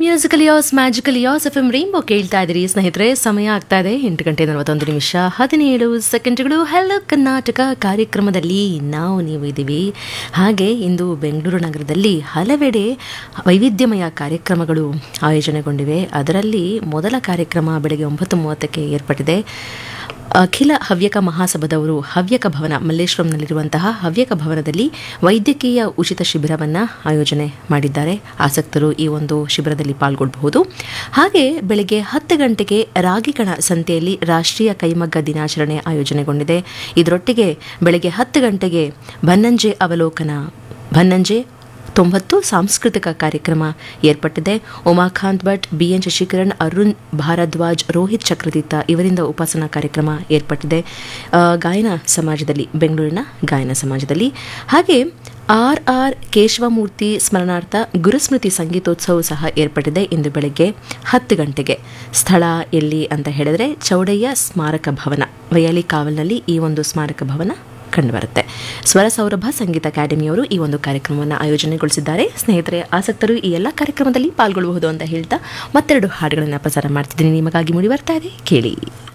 musical yes magical yes F M Rainbow ಕೇಳ್ತಾ ಇದ್ದೀರಿ ಸ್ನೇಹಿತರೆ ಸಮಯ ಆಗ್ತಾ ಇದೆ ಎಂಟು ಗಂಟೆ ನಲವತ್ತೊಂದು ನಿಮಿಷ ಹದಿನೇಳು ಸೆಕೆಂಡ್ಗಳು ಹೆಲೋ ಕರ್ನಾಟಕ ಕಾರ್ಯಕ್ರಮದಲ್ಲಿ ನಾವು ನೀವು ಇದ್ದೀವಿ ಹಾಗೆ ಇಂದು ಬೆಂಗಳೂರು ನಗರದಲ್ಲಿ ಹಲವೆಡೆ ವೈವಿಧ್ಯಮಯ ಕಾರ್ಯಕ್ರಮಗಳು ಆಯೋಜನೆಗೊಂಡಿವೆ ಅದರಲ್ಲಿ ಮೊದಲ ಕಾರ್ಯಕ್ರಮ ಬೆಳಗ್ಗೆ ಒಂಬತ್ತು ಮೂವತ್ತಕ್ಕೆ ಏರ್ಪಟ್ಟಿದೆ ಅಖಿಲ ಹವ್ಯಕ ಮಹಾಸಭಾದವರು ಹವ್ಯಕ ಭವನ ಮಲ್ಲೇಶ್ವರಂನಲ್ಲಿರುವಂತಹ ಹವ್ಯಕ ಭವನದಲ್ಲಿ ವೈದ್ಯಕೀಯ ಉಚಿತ ಶಿಬಿರವನ್ನು ಆಯೋಜನೆ ಮಾಡಿದ್ದಾರೆ ಆಸಕ್ತರು ಈ ಒಂದು ಶಿಬಿರದಲ್ಲಿ ಪಾಲ್ಗೊಳ್ಳಬಹುದು ಹಾಗೆ ಬೆಳಗ್ಗೆ ಹತ್ತು ಗಂಟೆಗೆ ರಾಗಿಕಣ ಸಂತೆಯಲ್ಲಿ ರಾಷ್ಟ್ರೀಯ ಕೈಮಗ್ಗ ದಿನಾಚರಣೆ ಆಯೋಜನೆಗೊಂಡಿದೆ ಇದರೊಟ್ಟಿಗೆ ಬೆಳಗ್ಗೆ ಹತ್ತು ಗಂಟೆಗೆ ಬನ್ನಂಜೆ ಅವಲೋಕನ ಬನ್ನಂಜೆ ತೊಂಬತ್ತು ಸಾಂಸ್ಕೃತಿಕ ಕಾರ್ಯಕ್ರಮ ಏರ್ಪಟ್ಟಿದೆ ಉಮಾಕಾಂತ್ ಭಟ್ ಬಿ ಎನ್ ಶಶಿಕರಣ್ ಅರುಣ್ ಭಾರದ್ವಾಜ್ ರೋಹಿತ್ ಚಕ್ರತೀರ್ಥ ಇವರಿಂದ ಉಪಾಸನಾ ಕಾರ್ಯಕ್ರಮ ಏರ್ಪಟ್ಟಿದೆ ಆ, ಗಾಯನ ಸಮಾಜದಲ್ಲಿ ಬೆಂಗಳೂರಿನ ಗಾಯನ ಸಮಾಜದಲ್ಲಿ ಹಾಗೆ ಆರ್ ಆರ್ ಕೇಶವಮೂರ್ತಿ ಸ್ಮರಣಾರ್ಥ ಗುರುಸ್ಮೃತಿ ಸಂಗೀತೋತ್ಸವ ಸಹ ಏರ್ಪಟ್ಟಿದೆ ಇಂದು ಬೆಳಗ್ಗೆ ಹತ್ತು ಗಂಟೆಗೆ ಸ್ಥಳ ಎಲ್ಲಿ ಅಂತ ಹೇಳಿದ್ರೆ ಚೌಡಯ್ಯ ಸ್ಮಾರಕ ಭವನ ವಯಾಲಿ ಕಾವಲ್ನಲ್ಲಿ ಈ ಒಂದು ಸ್ಮಾರಕ ಭವನ ಕಂಡುಬರುತ್ತೆ ಸ್ವರ ಸೌರಭ ಸಂಗೀತ ಅಕಾಡೆಮಿಯವರು ಈ ಒಂದು ಕಾರ್ಯಕ್ರಮವನ್ನು ಆಯೋಜನೆಗೊಳಿಸಿದ್ದಾರೆ ಸ್ನೇಹಿತರೆ ಆಸಕ್ತರು ಈ ಎಲ್ಲ ಕಾರ್ಯಕ್ರಮದಲ್ಲಿ ಪಾಲ್ಗೊಳ್ಳಬಹುದು ಅಂತ ಹೇಳ್ತಾ ಮತ್ತೆರಡು ಹಾಡುಗಳನ್ನು ಪ್ರಸಾರ ಮಾಡ್ತಿದ್ದೀನಿ ನಿಮಗಾಗಿ ಮೂಡಿ ಬರ್ತಾ ಇದೆ ಕೇಳಿ